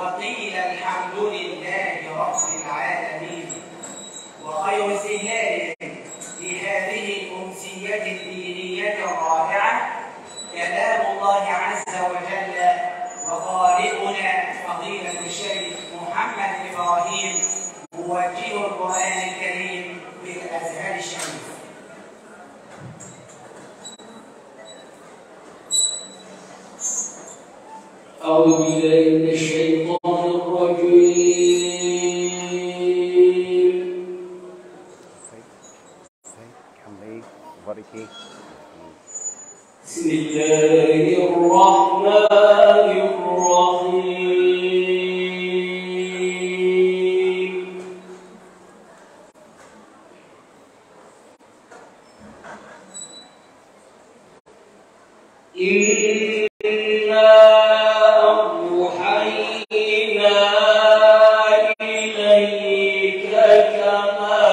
وقيل الحمد لله رب العالمين وخير استهلال لهذه الأمسية الدينية الرائعة كلام الله عز وجل وقارئنا فضيلة الشيخ محمد إبراهيم موجه القرآن الكريم بالأزهار الشريف أعوذ بالله من الشيطان الرجيم حمدي باركي بسم الله الرحمن الرحيم إنا أوحينا إليك كما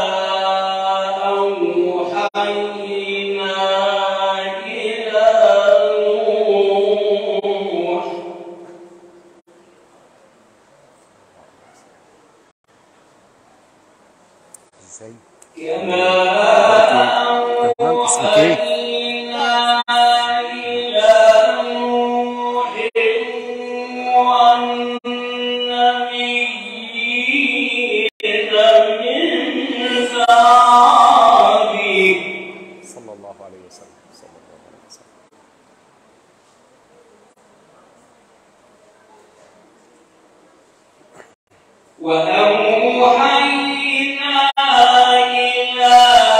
أوحينا إلى نوح ازاي كما تمام اسمك ايه أوحينا إلى نوح والنبيين من بعده صلى الله عليه وسلم صلى الله عليه وسلم وأوحينا إلى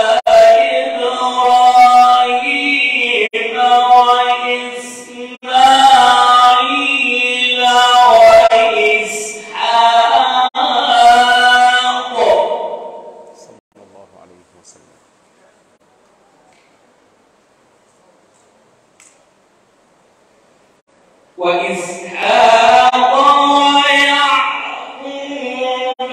إبراهيم وإسماعيل وإسحاق صلى الله عليه وسلم وإسحاق ويعقوب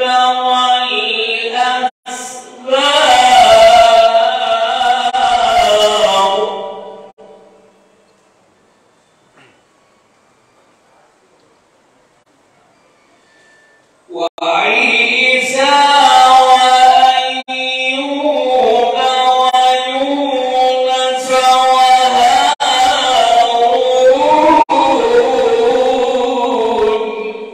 والأسباط وعيسى وأيوب ويونس وهارون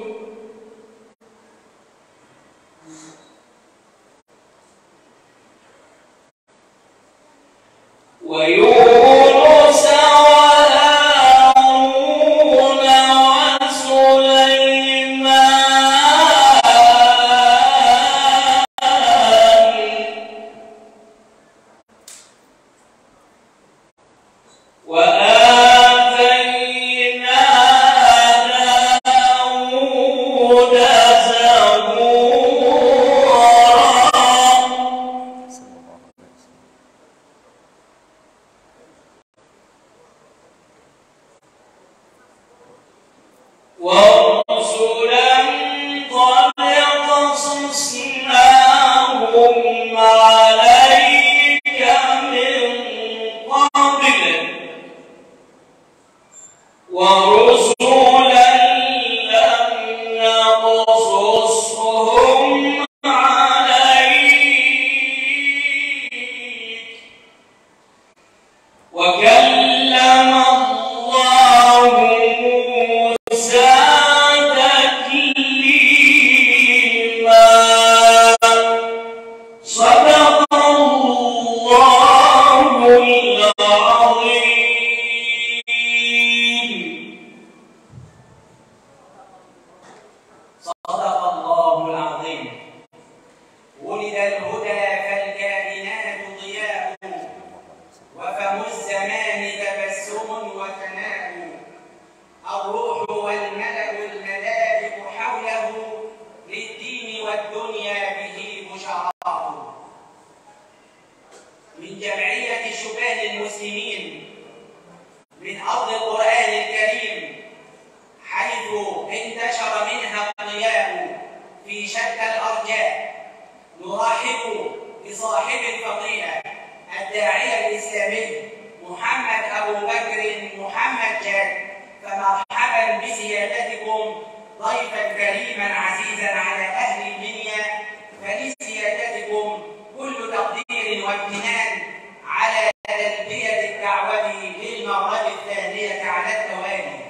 ويونس وهارون وسليمان وآتينا داود زبورا صلى الله عليه وسلم ورسلا قد قصصناهم عليك من قبل ورسلا لم نقصصهم عليك وكلم الله موسى تكليما صدق الله العظيم صدق الله العظيم ولد الهدى فالكائنات ضياء وفم الزمان تبسم وثناء الروح والملأ الملائك حوله للدين والدنيا به بشراء من جمعية شبان المسلمين من أرض القرآن الكريم حيث انتشر منها الضياء في شتى الأرجاء نرحب بصاحب الفضيلة الداعية الإسلامي محمد أبو بكر محمد جاد فمرحبا بسيادتكم ضيفا كريما عزيزا على أهل المنيا فلسيادتكم كل تقدير وامتنان على تلبية الدعوة للمرة الثانية على التوالي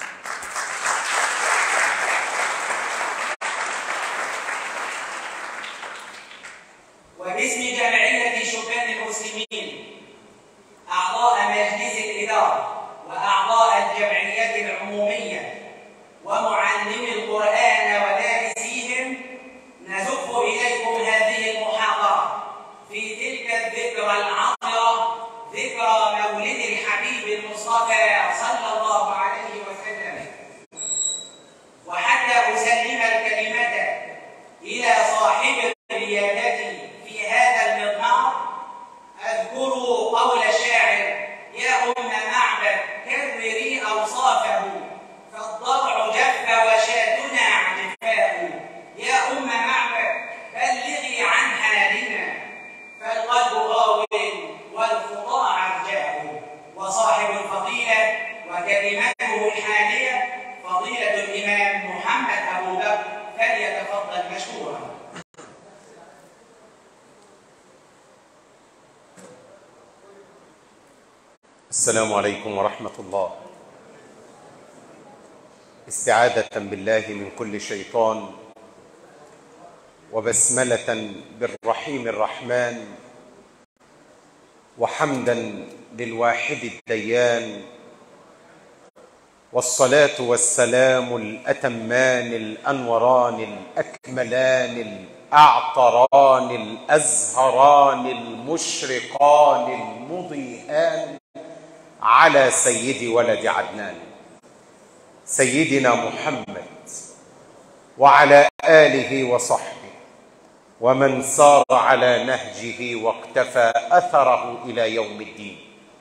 وباسم جمعية شبان المسلمين أعضاء مجلس الإدارة وأعضاء الجمعية العمومية ومعلمي القرآن ودارسيهم نزف إليكم هذه المحاضرة في تلك الذكرى العطرة ذكرى مولد الحبيب المصطفى صلى الله عليه وسلم وحتى أسلم الكلمة إلى صاحب الريادة في هذا المضمار أذكر قول الشاعر يا أم معبد كرري أوصافه فالضبع جف وشاتنا عجفاء يا أم معبد بلغي عن حالنا فالقلب غاو والخطى عرجاء وصاحب الفضيلة وكلمته الحالية فضيلة الإمام محمد أبو بكر فليتفضل مشكورا السلام عليكم ورحمة الله استعاذة بالله من كل شيطان وبسملة بالرحيم الرحمن وحمدا للواحد الديان والصلاة والسلام الأتمان الأنوران الأكملان الأعطران الأزهران المشرقان المضيئان على سيد ولد عدنان سيدنا محمد وعلى اله وصحبه ومن سار على نهجه واقتفى اثره الى يوم الدين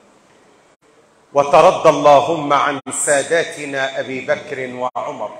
وترضى اللهم عن ساداتنا ابي بكر وعمر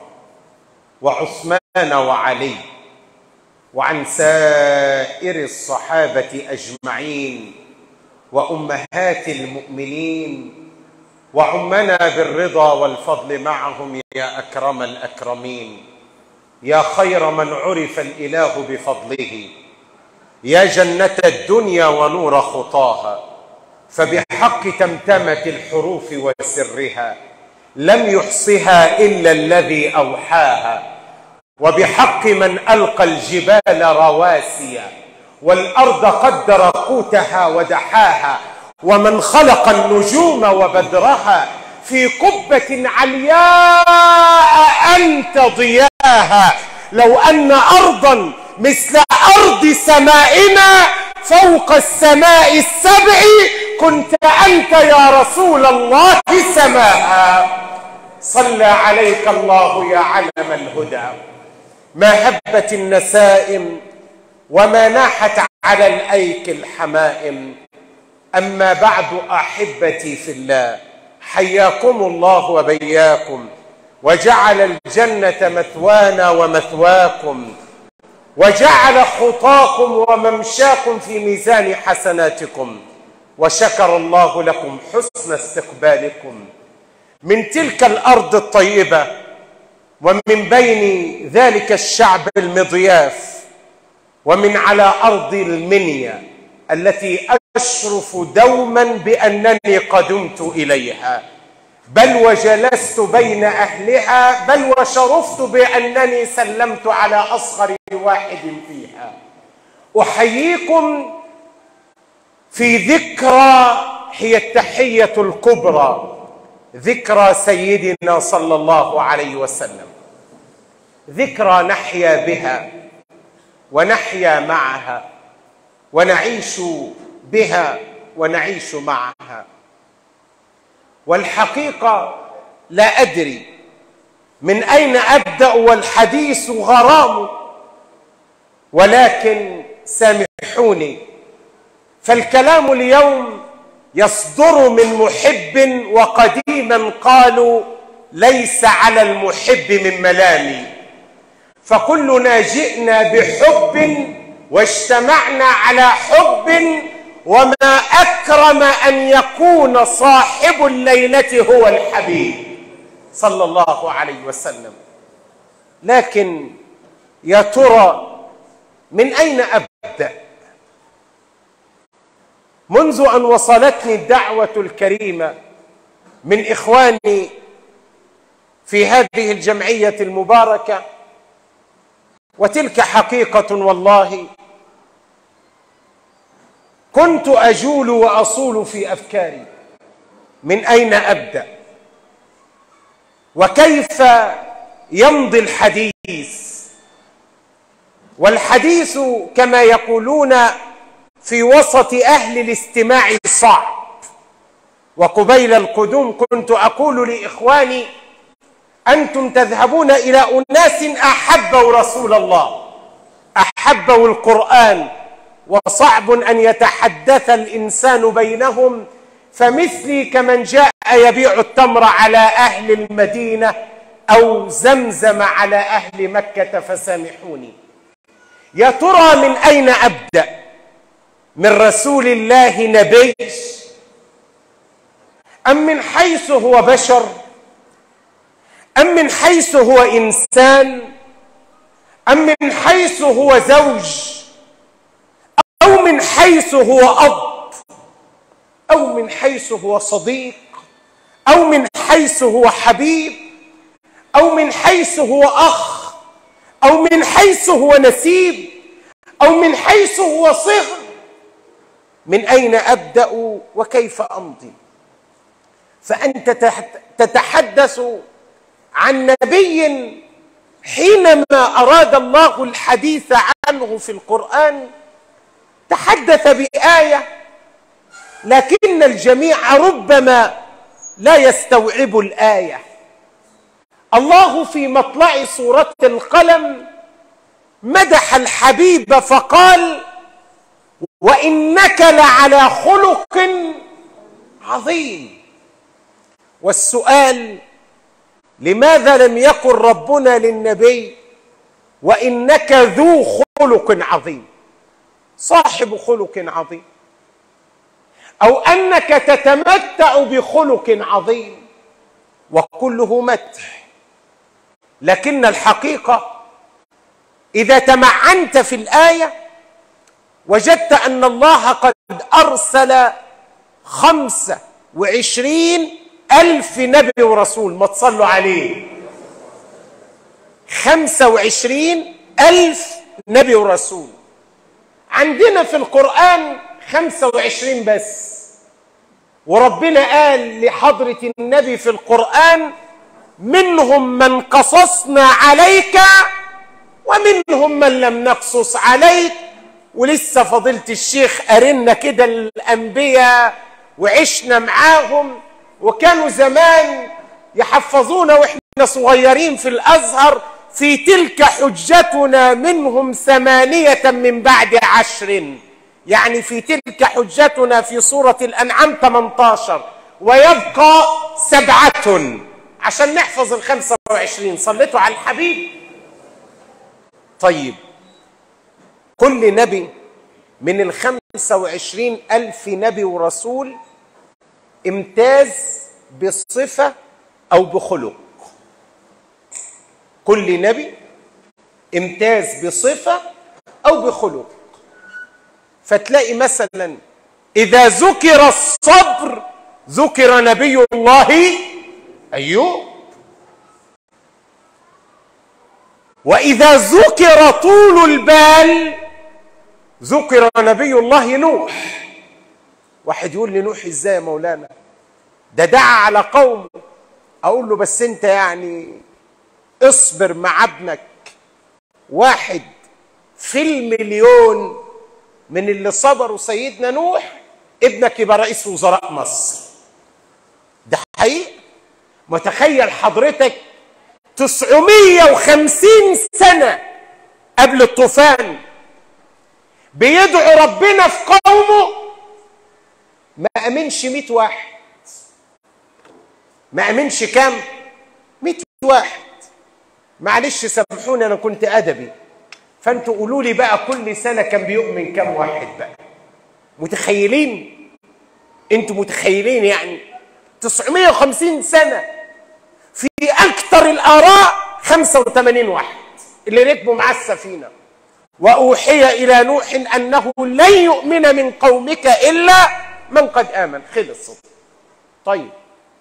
وعثمان وعلي وعن سائر الصحابه اجمعين وامهات المؤمنين وعمنا بالرضا والفضل معهم يا اكرم الاكرمين يا خير من عرف الاله بفضله يا جنه الدنيا ونور خطاها فبحق تمتمه الحروف وسرها لم يحصها الا الذي اوحاها وبحق من القى الجبال رواسيا والارض قدر قوتها ودحاها ومن خلق النجوم وبدرها في قبه علياء انت ضياها لو ان ارضا مثل ارض سمائنا فوق السماء السبع كنت انت يا رسول الله سماها صلى عليك الله يا علم الهدى ما هبت النسائم وما ناحت على الايك الحمائم اما بعد احبتي في الله حياكم الله وبياكم وجعل الجنه مثوانا ومثواكم وجعل خطاكم وممشاكم في ميزان حسناتكم وشكر الله لكم حسن استقبالكم من تلك الارض الطيبه ومن بين ذلك الشعب المضياف ومن على ارض المنيا التي اشرف دوما بانني قدمت اليها بل وجلست بين اهلها بل وشرفت بانني سلمت على اصغر واحد فيها احييكم في ذكرى هي التحيه الكبرى ذكرى سيدنا صلى الله عليه وسلم ذكرى نحيا بها ونحيا معها ونعيش بها ونعيش معها والحقيقه لا ادري من اين ابدا والحديث غرام ولكن سامحوني فالكلام اليوم يصدر من محب وقديما قالوا ليس على المحب من ملامي فكلنا جئنا بحب واجتمعنا على حب وما اكرم ان يكون صاحب الليله هو الحبيب صلى الله عليه وسلم لكن يا ترى من اين ابدا منذ ان وصلتني الدعوه الكريمه من اخواني في هذه الجمعيه المباركه وتلك حقيقه والله كنت اجول واصول في افكاري من اين ابدا وكيف يمضي الحديث والحديث كما يقولون في وسط اهل الاستماع صعب وقبيل القدوم كنت اقول لاخواني انتم تذهبون الى اناس احبوا رسول الله احبوا القران وصعب ان يتحدث الانسان بينهم فمثلي كمن جاء يبيع التمر على اهل المدينه او زمزم على اهل مكه فسامحوني يا ترى من اين ابدا من رسول الله نبي ام من حيث هو بشر ام من حيث هو انسان ام من حيث هو زوج او من حيث هو اب او من حيث هو صديق او من حيث هو حبيب او من حيث هو اخ او من حيث هو نسيب او من حيث هو صهر من اين ابدا وكيف امضي فانت تتحدث عن نبي حينما اراد الله الحديث عنه في القران تحدث بايه لكن الجميع ربما لا يستوعب الايه الله في مطلع سوره القلم مدح الحبيب فقال وانك لعلى خلق عظيم والسؤال لماذا لم يقل ربنا للنبي وانك ذو خلق عظيم صاحب خلق عظيم او انك تتمتع بخلق عظيم وكله مدح لكن الحقيقه اذا تمعنت في الايه وجدت ان الله قد ارسل خمسه وعشرين الف نبي ورسول ما تصلوا عليه خمسه وعشرين الف نبي ورسول عندنا في القرآن خمسة وعشرين بس وربنا قال لحضرة النبي في القرآن منهم من قصصنا عليك ومنهم من لم نقصص عليك ولسه فضيلة الشيخ قارنا كده الأنبياء وعشنا معاهم وكانوا زمان يحفظونا واحنا صغيرين في الأزهر في تلك حجتنا منهم ثمانية من بعد عشر يعني في تلك حجتنا في سورة الأنعام 18 ويبقى سبعة عشان نحفظ الخمسة وعشرين صليتوا على الحبيب طيب كل نبي من الخمسة وعشرين ألف نبي ورسول امتاز بصفة أو بخلق كل نبي امتاز بصفة أو بخلق فتلاقي مثلا إذا ذكر الصبر ذكر نبي الله أيوب وإذا ذكر طول البال ذكر نبي الله نوح واحد يقول لي نوح ازاي يا مولانا ده دعا على قومه اقول له بس انت يعني اصبر مع ابنك واحد في المليون من اللي صبروا سيدنا نوح ابنك يبقى رئيس وزراء مصر ده حقيقي متخيل حضرتك 950 سنة قبل الطوفان بيدعو ربنا في قومه ما امنش 100 واحد ما امنش كام 100 واحد معلش سامحوني انا كنت ادبي فانتوا قولوا لي بقى كل سنه كان بيؤمن كام واحد بقى متخيلين انتوا متخيلين يعني 950 سنه في اكثر الاراء 85 واحد اللي ركبوا معاه السفينه واوحي الى نوح انه لن يؤمن من قومك الا من قد امن خلص طيب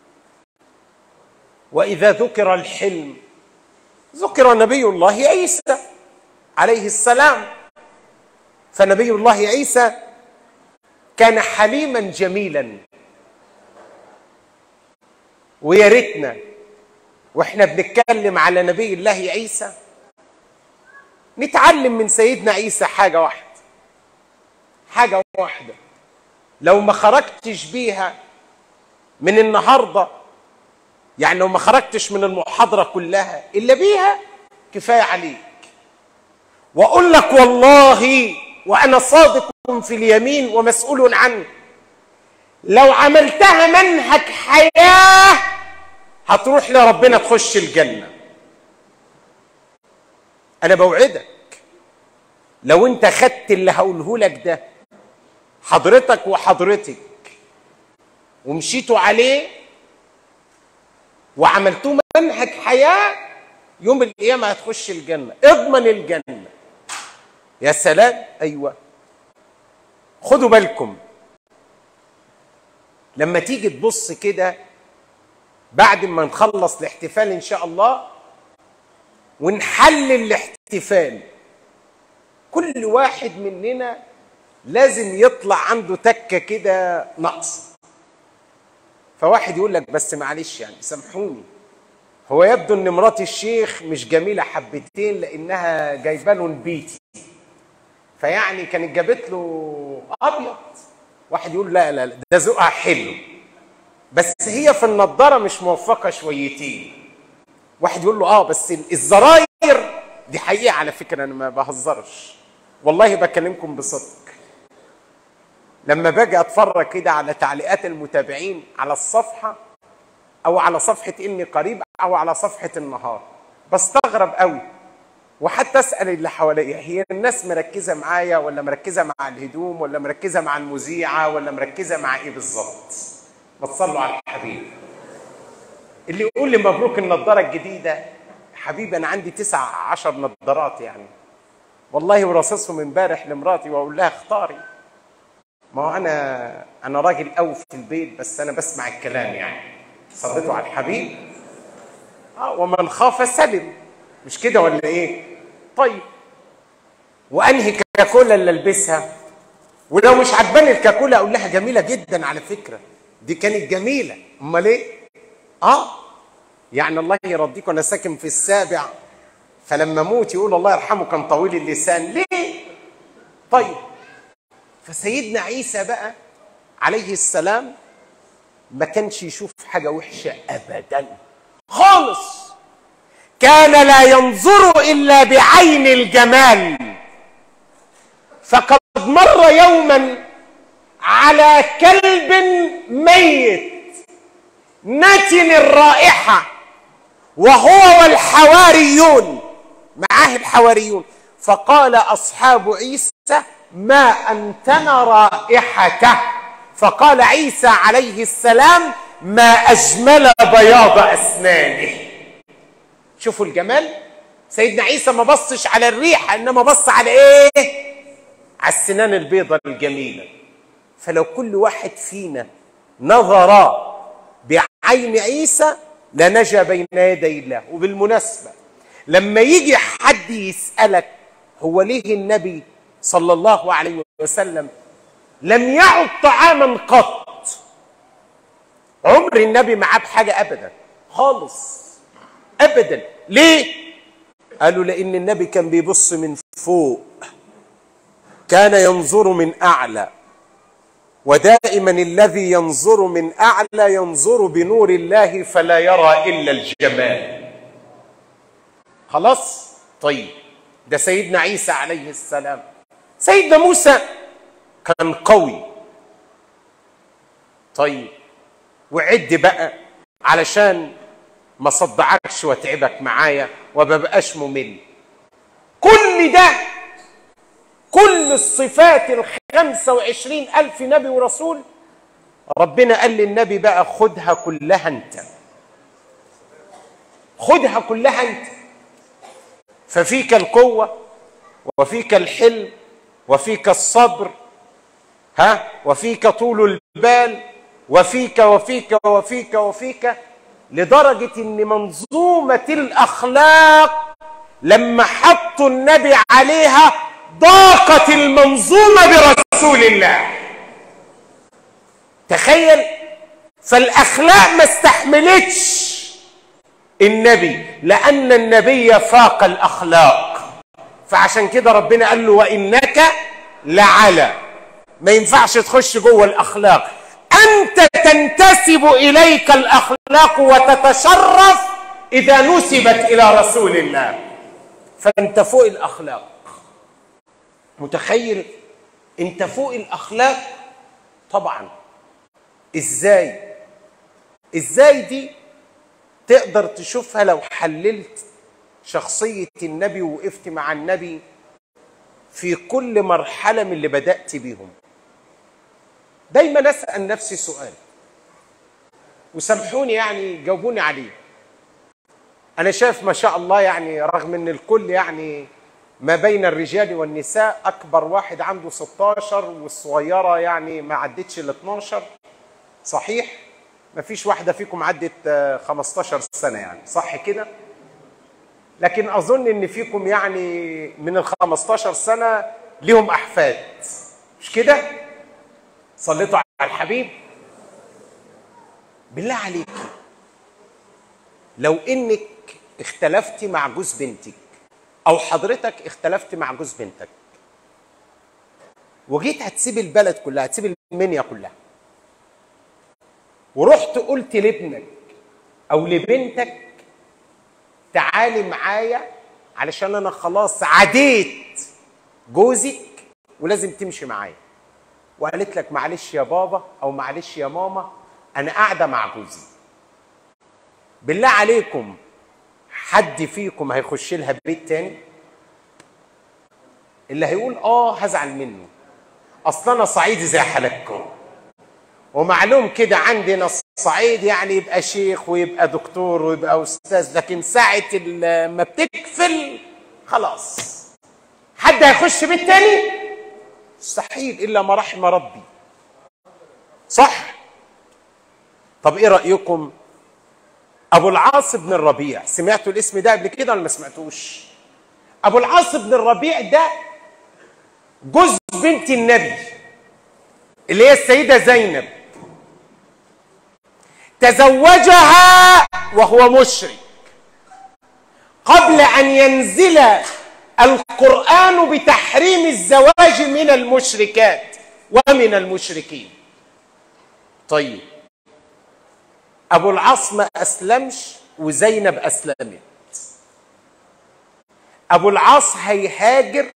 واذا ذكر الحلم ذكر نبي الله عيسى عليه السلام فنبي الله عيسى كان حليما جميلا ويا ريتنا واحنا بنتكلم على نبي الله عيسى نتعلم من سيدنا عيسى حاجه واحده حاجه واحده لو ما خرجتش بيها من النهارده يعني لو ما خرجتش من المحاضره كلها الا بيها كفايه عليك واقول لك والله وانا صادق في اليمين ومسؤول عنه لو عملتها منهج حياه هتروح لربنا تخش الجنه انا بوعدك لو انت خدت اللي هقوله لك ده حضرتك وحضرتك ومشيتوا عليه وعملتوه منهج حياه يوم القيامه هتخش الجنه اضمن الجنه يا سلام ايوه خدوا بالكم لما تيجي تبص كده بعد ما نخلص الاحتفال ان شاء الله ونحلل الاحتفال كل واحد مننا لازم يطلع عنده تكه كده نقص فواحد يقول لك بس معلش يعني سامحوني هو يبدو ان مرات الشيخ مش جميله حبتين لانها جايبه له بيتي فيعني كانت جابت له ابيض واحد يقول لا لا لا ده ذوقها حلو بس هي في النضاره مش موفقه شويتين واحد يقول له اه بس الزراير دي حقيقه على فكره انا ما بهزرش والله بكلمكم بصدق لما باجي اتفرج كده على تعليقات المتابعين على الصفحه او على صفحه اني قريب او على صفحه النهار بستغرب قوي وحتى اسال اللي حواليا هي الناس مركزه معايا ولا مركزه مع الهدوم ولا مركزه مع المذيعه ولا مركزه مع ايه بالظبط ما تصلوا على الحبيب اللي يقول لي مبروك النضاره الجديده حبيبي انا عندي تسع عشر نضارات يعني والله وراصصهم امبارح لمراتي واقول لها اختاري ما هو انا انا راجل قوي في البيت بس انا بسمع الكلام يعني صليتوا على الحبيب اه ومن خاف سلم مش كده ولا ايه طيب وانهي كاكولا اللي البسها ولو مش عجباني الكاكولا اقول لها جميله جدا على فكره دي كانت جميله امال ايه اه يعني الله يرضيك وانا ساكن في السابع فلما اموت يقول الله يرحمه كان طويل اللسان ليه طيب فسيدنا عيسى بقى عليه السلام ما كانش يشوف حاجه وحشه ابدا خالص كان لا ينظر الا بعين الجمال فقد مر يوما على كلب ميت نتن الرائحه وهو والحواريون معاه الحواريون فقال اصحاب عيسى ما انتن رائحته فقال عيسى عليه السلام ما اجمل بياض اسنانه شوفوا الجمال سيدنا عيسى ما بصش على الريحه انما بص على ايه على السنان البيضاء الجميله فلو كل واحد فينا نظر بعين عيسى لنجا بين يدي الله وبالمناسبه لما يجي حد يسالك هو ليه النبي صلى الله عليه وسلم لم يعد طعاما قط عمر النبي معاه بحاجه ابدا خالص ابدا ليه قالوا لان النبي كان بيبص من فوق كان ينظر من اعلى ودائما الذي ينظر من اعلى ينظر بنور الله فلا يرى الا الجمال خلاص طيب ده سيدنا عيسى عليه السلام سيدنا موسى كان قوي طيب وعد بقى علشان ما صدعكش واتعبك معايا ومبقاش ممل كل ده كل الصفات الخمسة وعشرين ألف نبي ورسول ربنا قال للنبي بقى خدها كلها انت خدها كلها انت ففيك القوة وفيك الحلم وفيك الصبر ها وفيك طول البال وفيك وفيك وفيك وفيك لدرجة ان منظومة الاخلاق لما حطوا النبي عليها ضاقت المنظومة برسول الله تخيل فالاخلاق ما استحملتش النبي لان النبي فاق الاخلاق فعشان كده ربنا قال له وانك لعلى ما ينفعش تخش جوه الاخلاق انت تنتسب اليك الاخلاق وتتشرف اذا نسبت الى رسول الله فانت فوق الاخلاق متخيل انت فوق الاخلاق طبعا ازاي ازاي دي تقدر تشوفها لو حللت شخصيه النبي ووقفت مع النبي في كل مرحله من اللي بدات بيهم دايما اسال نفسي سؤال وسامحوني يعني جاوبوني عليه انا شايف ما شاء الله يعني رغم ان الكل يعني ما بين الرجال والنساء اكبر واحد عنده 16 والصغيره يعني ما عدتش ال 12 صحيح ما فيش واحده فيكم عدت آه، 15 سنه يعني صح كده لكن اظن ان فيكم يعني من ال 15 سنه ليهم احفاد مش كده صليتوا على الحبيب بالله عليك لو انك اختلفتي مع جوز بنتك او حضرتك اختلفت مع جوز بنتك وجيت هتسيب البلد كلها هتسيب المنيا كلها ورحت قلت لابنك او لبنتك تعالي معايا علشان انا خلاص عديت جوزك ولازم تمشي معايا وقالت لك معلش يا بابا او معلش يا ماما انا قاعده مع جوزي بالله عليكم حد فيكم هيخش لها بيت تاني اللي هيقول اه هزعل منه اصل انا صعيدي زي حالتكم ومعلوم كده عندنا الصعيد يعني يبقى شيخ ويبقى دكتور ويبقى استاذ لكن ساعه ال- ما بتكفل خلاص حد هيخش بيت تاني مستحيل الا ما رحم ربي صح طب ايه رايكم ابو العاص بن الربيع سمعتوا الاسم ده قبل كده ولا ما سمعتوش ابو العاص بن الربيع ده جوز بنت النبي اللي هي السيده زينب تزوجها وهو مشرك قبل ان ينزل القران بتحريم الزواج من المشركات ومن المشركين طيب ابو العاص ما اسلمش وزينب اسلمت ابو العاص هيهاجر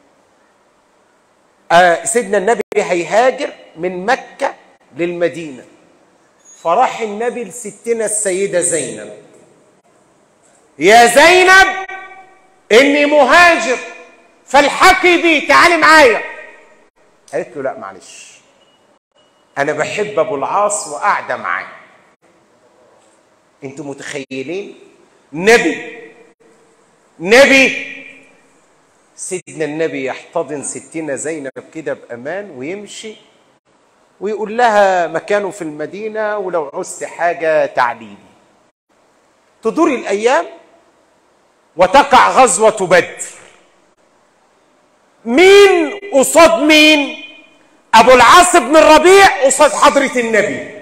آه سيدنا النبي هيهاجر من مكه للمدينه فراح النبي لستنا السيده زينب يا زينب اني مهاجر فالحقي بي تعالي معايا قالت له لا معلش انا بحب ابو العاص وقاعده معاه انتوا متخيلين نبي نبي سيدنا النبي يحتضن ستنا زينب كده بامان ويمشي ويقول لها مكانه في المدينه ولو عوزت حاجه تعليلي تدور الايام وتقع غزوه بدر مين قصاد مين ابو العاص بن الربيع قصاد حضره النبي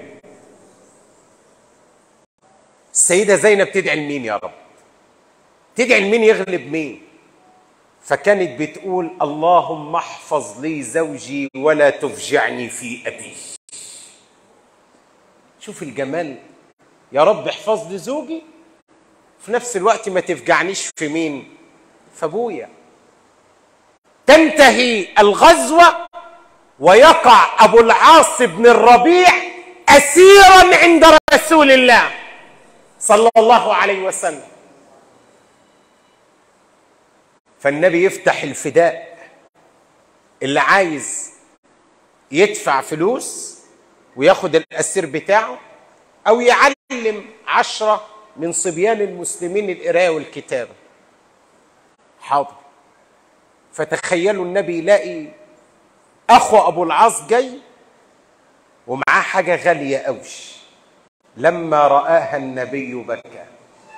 السيده زينب تدعي لمين يا رب تدعي لمين يغلب مين فكانت بتقول اللهم احفظ لي زوجي ولا تفجعني في ابي شوف الجمال يا رب احفظ لي زوجي في نفس الوقت ما تفجعنيش في مين في ابويا تنتهي الغزوه ويقع ابو العاص بن الربيع اسيرا عند رسول الله صلى الله عليه وسلم فالنبي يفتح الفداء اللي عايز يدفع فلوس وياخد الأسير بتاعه أو يعلم عشرة من صبيان المسلمين القراءة والكتابة حاضر فتخيلوا النبي يلاقي اخو ابو العاص جاي ومعاه حاجه غاليه قوي لما راها النبي بكى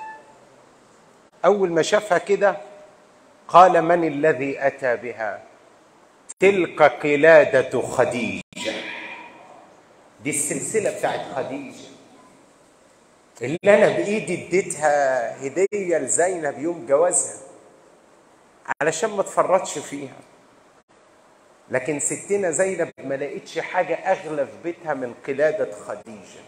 اول ما شافها كده قال من الذي اتى بها تلك قلاده خديجه دي السلسله بتاعت خديجه اللي انا بايدي اديتها هديه لزينب يوم جوازها علشان ما تفرطش فيها لكن ستنا زينب ما لقيتش حاجه اغلى في بيتها من قلاده خديجه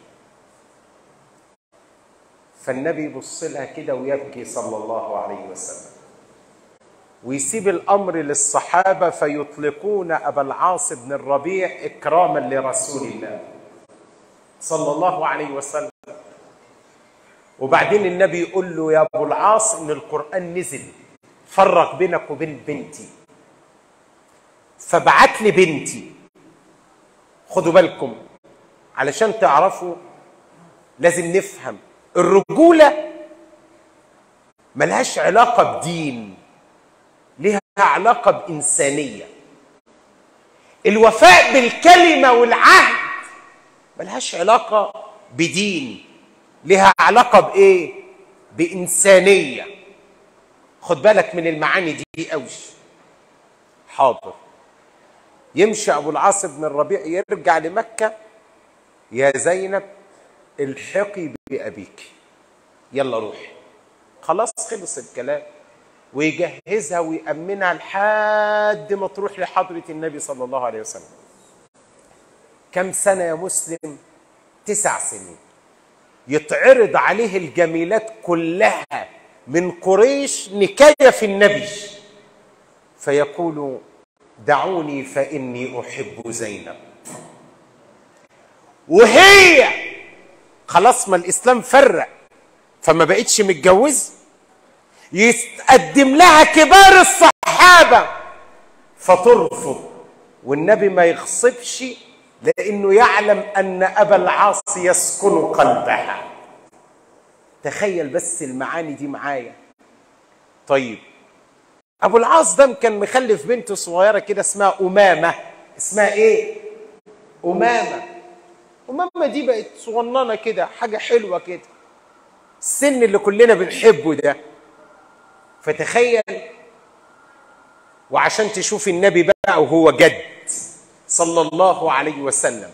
فالنبي يبص لها كده ويبكي صلى الله عليه وسلم ويسيب الامر للصحابه فيطلقون ابا العاص بن الربيع اكراما لرسول الله صلى الله عليه وسلم وبعدين النبي يقول له يا ابو العاص ان القران نزل فرق بينك وبين بنتي فبعت لي بنتي خدوا بالكم علشان تعرفوا لازم نفهم الرجوله ملهاش علاقه بدين لها علاقه بانسانيه الوفاء بالكلمه والعهد ملهاش علاقه بدين لها علاقه بايه بانسانيه خد بالك من المعاني دي قوي حاضر يمشي ابو العاص بن الربيع يرجع لمكه يا زينب الحقي بابيك يلا روحي خلاص خلص الكلام ويجهزها ويأمنها لحد ما تروح لحضرة النبي صلى الله عليه وسلم كم سنة يا مسلم تسع سنين يتعرض عليه الجميلات كلها من قريش نكاية في النبي فيقول دعوني فإني أحب زينب وهي خلاص ما الإسلام فرق فما بقتش متجوزة يتقدم لها كبار الصحابة فترفض والنبي ما يغصبش لأنه يعلم أن أبا العاص يسكن قلبها تخيل بس المعاني دي معايا طيب ابو العاص ده كان مخلف بنت صغيره كده اسمها امامه اسمها ايه امامه امامه دي بقت صغننه كده حاجه حلوه كده السن اللي كلنا بنحبه ده فتخيل وعشان تشوف النبي بقى وهو جد صلى الله عليه وسلم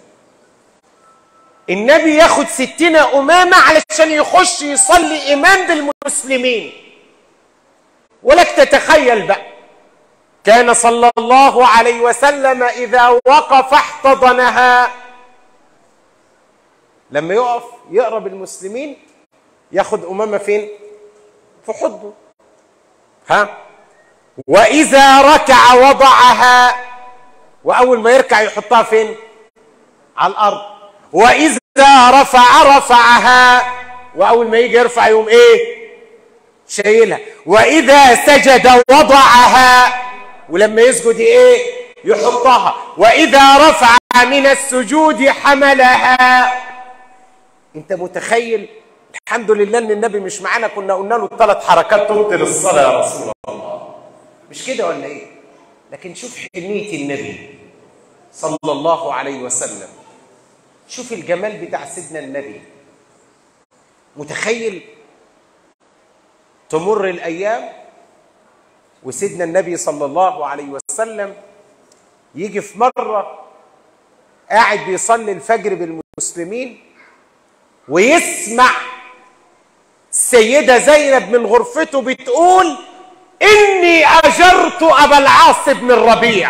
النبي ياخد ستنا أمامة علشان يخش يصلي إمام بالمسلمين ولك تتخيل بقى كان صلى الله عليه وسلم إذا وقف احتضنها لما يقف يقرب المسلمين ياخد أمامة فين؟ في حضنه ها؟ وإذا ركع وضعها وأول ما يركع يحطها فين؟ على الأرض وإذا رفع رفعها وأول ما يجي يرفع يوم إيه؟ شايلها وإذا سجد وضعها ولما يسجد إيه؟ يحطها وإذا رفع من السجود حملها أنت متخيل الحمد لله إن النبي مش معانا كنا قلنا له ثلاث حركات تبطل الصلاة يا رسول الله مش كده ولا إيه؟ لكن شوف حنية النبي صلى الله عليه وسلم شوف الجمال بتاع سيدنا النبي متخيل تمر الايام وسيدنا النبي صلى الله عليه وسلم يجي في مره قاعد بيصلي الفجر بالمسلمين ويسمع السيده زينب من غرفته بتقول اني اجرت ابا العاص بن الربيع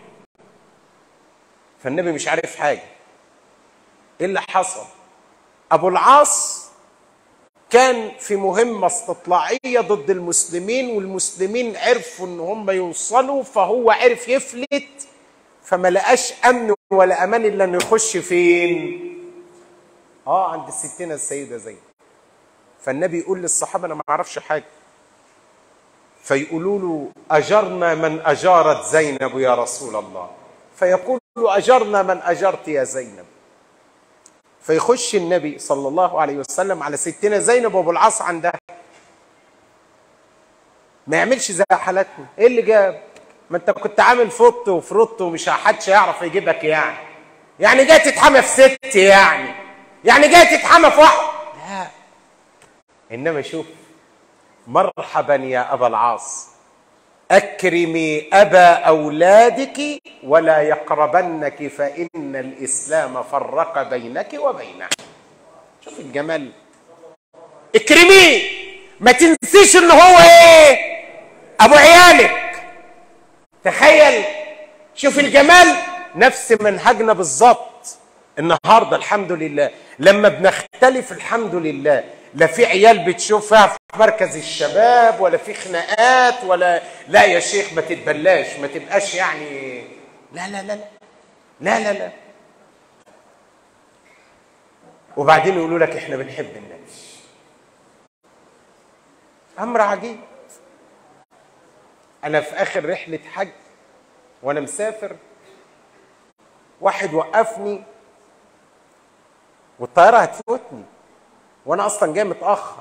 فالنبي مش عارف حاجه ايه اللي حصل ابو العاص كان في مهمة استطلاعية ضد المسلمين والمسلمين عرفوا ان هم يوصلوا فهو عرف يفلت فما لقاش امن ولا امان الا انه يخش فين اه عند الستينة السيدة زينب فالنبي يقول للصحابة انا ما اعرفش حاجة فيقولوا له اجرنا من اجارت زينب يا رسول الله فيقول له اجرنا من اجرت يا زينب فيخش النبي صلى الله عليه وسلم على ستنا زينب وابو العاص عندها ما يعملش زي حالاتنا ايه اللي جاب ما انت كنت عامل فط وفرط ومش حدش يعرف يجيبك يعني يعني جاي تتحمى في ست يعني يعني جاي تتحمى في واحد لا انما شوف مرحبا يا ابا العاص اكرمي ابا اولادك ولا يقربنك فان الاسلام فرق بينك وبينه شوف الجمال اكرميه ما تنسيش ان هو ايه ابو عيالك تخيل شوف الجمال نفس منهجنا بالظبط النهارده الحمد لله لما بنختلف الحمد لله لا في عيال بتشوفها في مركز الشباب ولا في خناقات ولا لا يا شيخ ما تتبلاش ما تبقاش يعني لا لا لا لا لا لا, لا. وبعدين يقولوا لك احنا بنحب النبي امر عجيب انا في اخر رحله حج وانا مسافر واحد وقفني والطياره هتفوتني وانا اصلا جاي متاخر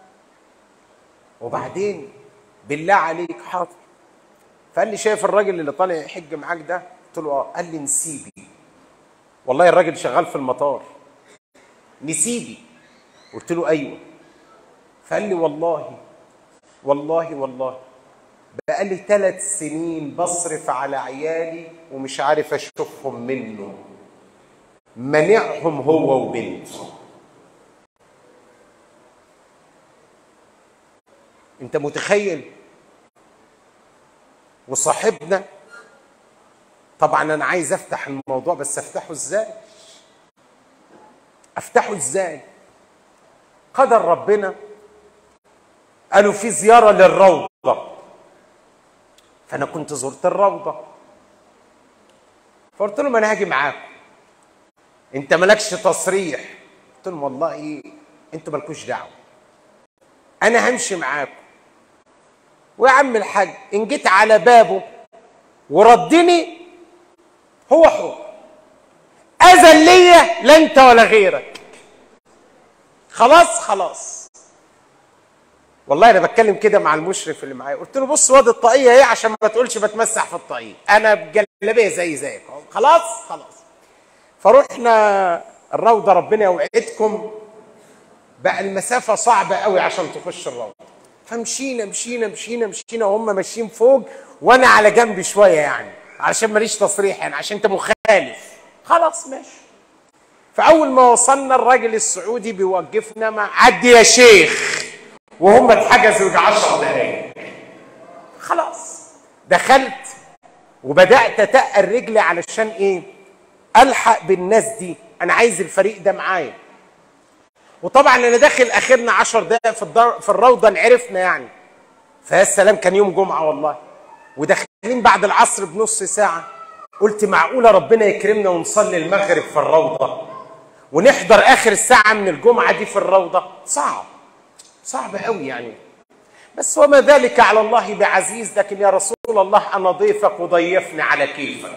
وبعدين بالله عليك حاضر فقال لي شايف الراجل اللي طالع يحج معاك ده قلت له اه قال لي نسيبي والله الراجل شغال في المطار نسيبي قلت له ايوه فقال لي والله والله والله بقالي ثلاث سنين بصرف على عيالي ومش عارف اشوفهم منه منعهم هو وبنته انت متخيل وصاحبنا طبعا انا عايز افتح الموضوع بس افتحه ازاي افتحه ازاي قدر ربنا قالوا في زياره للروضه فانا كنت زرت الروضه فقلت لهم انا هاجي معاكم انت مالكش تصريح قلت لهم والله ايه انتوا مالكوش دعوه انا همشي معاكم ويا عم الحاج ان جيت على بابه وردني هو حر اذن ليا لا انت ولا غيرك خلاص خلاص والله انا بتكلم كده مع المشرف اللي معايا قلت له بص واد الطاقيه ايه عشان ما تقولش بتمسح في الطاقيه انا بجلابيه زي زيك أهو. خلاص خلاص فروحنا الروضه ربنا يوعدكم بقى المسافه صعبه قوي عشان تخش الروضه فمشينا مشينا مشينا مشينا وهم ماشيين فوق وانا على جنب شويه يعني علشان ماليش تصريح يعني عشان انت مخالف خلاص ماشي فاول ما وصلنا الراجل السعودي بيوقفنا مع عدي يا شيخ وهم اتحجزوا يجي 10 دقايق خلاص دخلت وبدات اتقل رجلي علشان ايه الحق بالناس دي انا عايز الفريق ده معايا وطبعا انا داخل اخرنا 10 دقائق في الدار في الروضه عرفنا يعني فيا السلام كان يوم جمعه والله وداخلين بعد العصر بنص ساعه قلت معقوله ربنا يكرمنا ونصلي المغرب في الروضه ونحضر اخر الساعه من الجمعه دي في الروضه صعب صعب قوي يعني بس وما ذلك على الله بعزيز لكن يا رسول الله انا ضيفك وضيفني على كيفك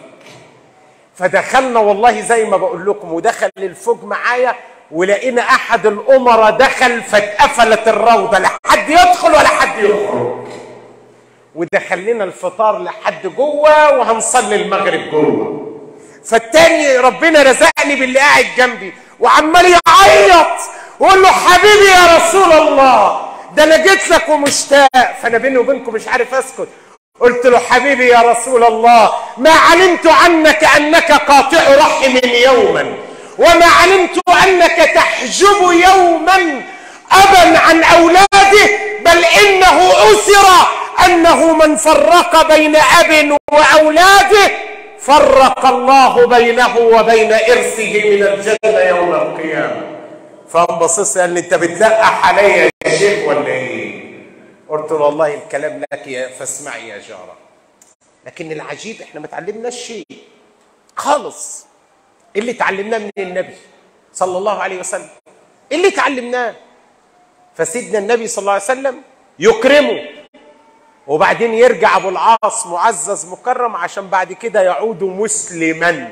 فدخلنا والله زي ما بقول لكم ودخل الفوج معايا ولقينا احد الامراء دخل فاتقفلت الروضه لا حد يدخل ولا حد يخرج ودخل لنا الفطار لحد جوه وهنصلي المغرب جوه فالتاني ربنا رزقني باللي قاعد جنبي وعمال يعيط ويقول له حبيبي يا رسول الله ده انا جيت لك ومشتاق فانا بيني وبينكم مش عارف اسكت قلت له حبيبي يا رسول الله ما علمت عنك انك قاطع رحم يوما وما علمت انك تحجب يوما ابا عن اولاده بل انه اسر انه من فرق بين اب واولاده فرق الله بينه وبين ارثه من الجنه يوم القيامه فقام باصص قال لي انت بتلقح عليا يا شيخ ولا ايه؟ قلت له والله الكلام لك يا فاسمعي يا جاره لكن العجيب احنا ما اتعلمناش شيء خالص إيه اللي اتعلمناه من النبي صلى الله عليه وسلم إيه اللي اتعلمناه فسيدنا النبي صلى الله عليه وسلم يكرمه وبعدين يرجع ابو العاص معزز مكرم عشان بعد كده يعود مسلما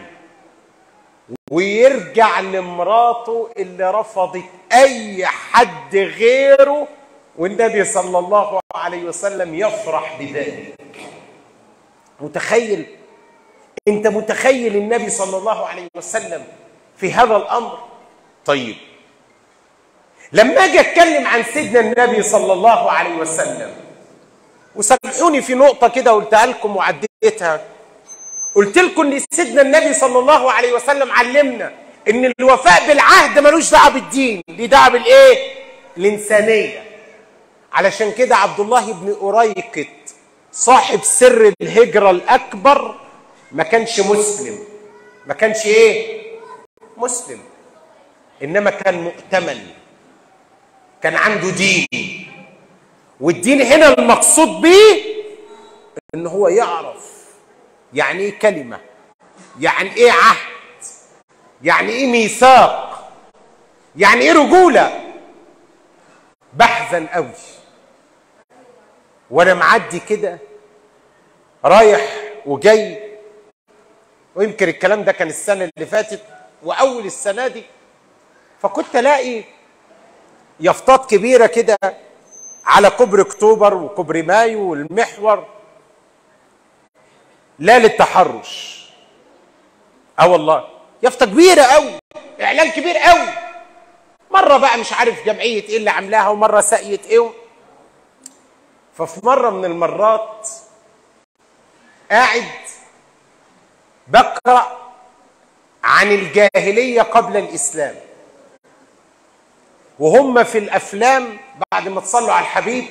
ويرجع لمراته اللي رفضت اي حد غيره والنبي صلى الله عليه وسلم يفرح بذلك متخيل انت متخيل النبي صلى الله عليه وسلم في هذا الامر طيب لما اجي اتكلم عن سيدنا النبي صلى الله عليه وسلم وسامحوني في نقطه كده قلتها لكم وعديتها قلت لكم ان سيدنا النبي صلى الله عليه وسلم علمنا ان الوفاء بالعهد ملوش دعوه بالدين ليه دعوه بالايه الانسانيه علشان كده عبد الله بن أريكت صاحب سر الهجرة الأكبر ما كانش مسلم ما كانش إيه مسلم إنما كان مؤتمن كان عنده دين والدين هنا المقصود به إن هو يعرف يعني إيه كلمة يعني إيه عهد يعني إيه ميثاق يعني إيه رجولة بحزن قوي وانا معدي كده رايح وجاي ويمكن الكلام ده كان السنه اللي فاتت واول السنه دي فكنت الاقي يافطات كبيره كده على كوبري اكتوبر وكوبري مايو والمحور لا للتحرش اه والله يافطه كبيره قوي اعلان كبير قوي مره بقى مش عارف جمعيه ايه اللي عاملاها ومره ساقيه ايه ففي مره من المرات قاعد بقرا عن الجاهليه قبل الاسلام وهم في الافلام بعد ما تصلوا على الحبيب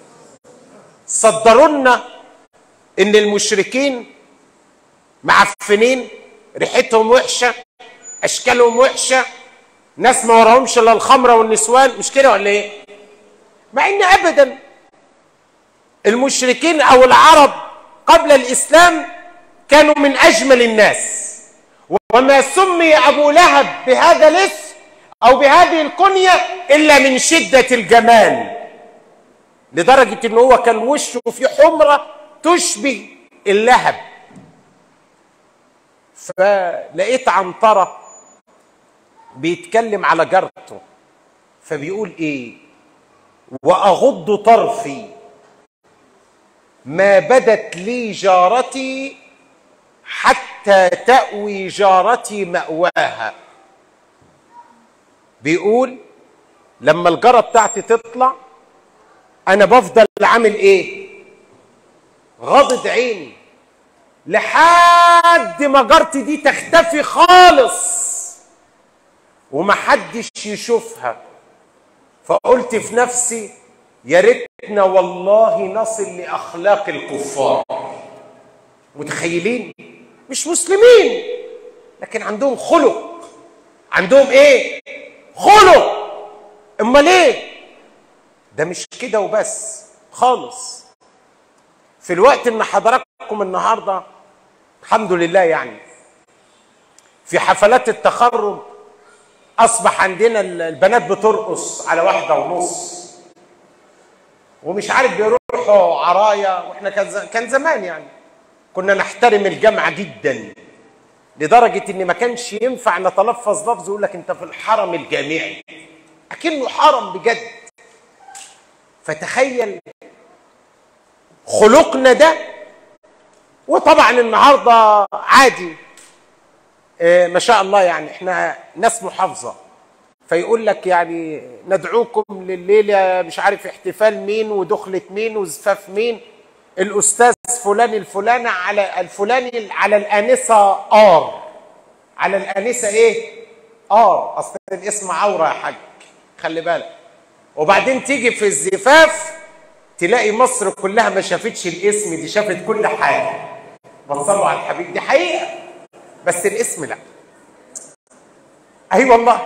صدروا لنا ان المشركين معفنين ريحتهم وحشه اشكالهم وحشه ناس ما وراهمش الا الخمره والنسوان مش كده ولا ايه مع ان ابدا المشركين او العرب قبل الاسلام كانوا من اجمل الناس وما سمي ابو لهب بهذا الاسم او بهذه الكنيه الا من شده الجمال لدرجه ان هو كان وشه في حمره تشبه اللهب فلقيت عنتره بيتكلم على جارته فبيقول ايه واغض طرفي ما بدت لي جارتي حتى تاوي جارتي ماواها بيقول لما الجاره بتاعتي تطلع انا بفضل عامل ايه غاضض عيني لحد ما جارتي دي تختفي خالص ومحدش يشوفها فقلت في نفسي يا ريتنا والله نصل لاخلاق الكفار متخيلين مش مسلمين لكن عندهم خلق عندهم ايه خلق امال ايه ده مش كده وبس خالص في الوقت ان حضراتكم النهارده الحمد لله يعني في حفلات التخرج اصبح عندنا البنات بترقص على واحده ونص ومش عارف بيروحوا عرايا واحنا كان كان زمان يعني كنا نحترم الجامعه جدا لدرجه ان ما كانش ينفع نتلفظ لفظ يقول لك انت في الحرم الجامعي اكنه حرم بجد فتخيل خلقنا ده وطبعا النهارده عادي آه، ما شاء الله يعني احنا ناس محافظه فيقول لك يعني ندعوكم لليله مش عارف احتفال مين ودخله مين وزفاف مين الاستاذ فلان الفلاني على الفلاني على الانسه ار على الانسه ايه ار اصل الاسم عوره يا حاج خلي بالك وبعدين تيجي في الزفاف تلاقي مصر كلها ما شافتش الاسم دي شافت كل حاجه بتصلوا على الحبيب دي حقيقه بس الاسم لا اي والله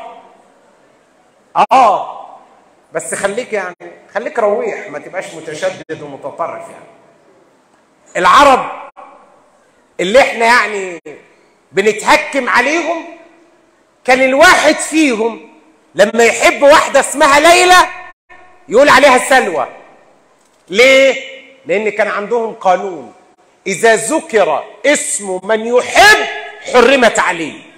اه بس خليك يعني خليك رويح ما تبقاش متشدد ومتطرف يعني العرب اللي احنا يعني بنتهكم عليهم كان الواحد فيهم لما يحب واحدة اسمها ليلى يقول عليها سلوى ليه؟ لأن كان عندهم قانون إذا ذكر اسم من يحب حرمت عليه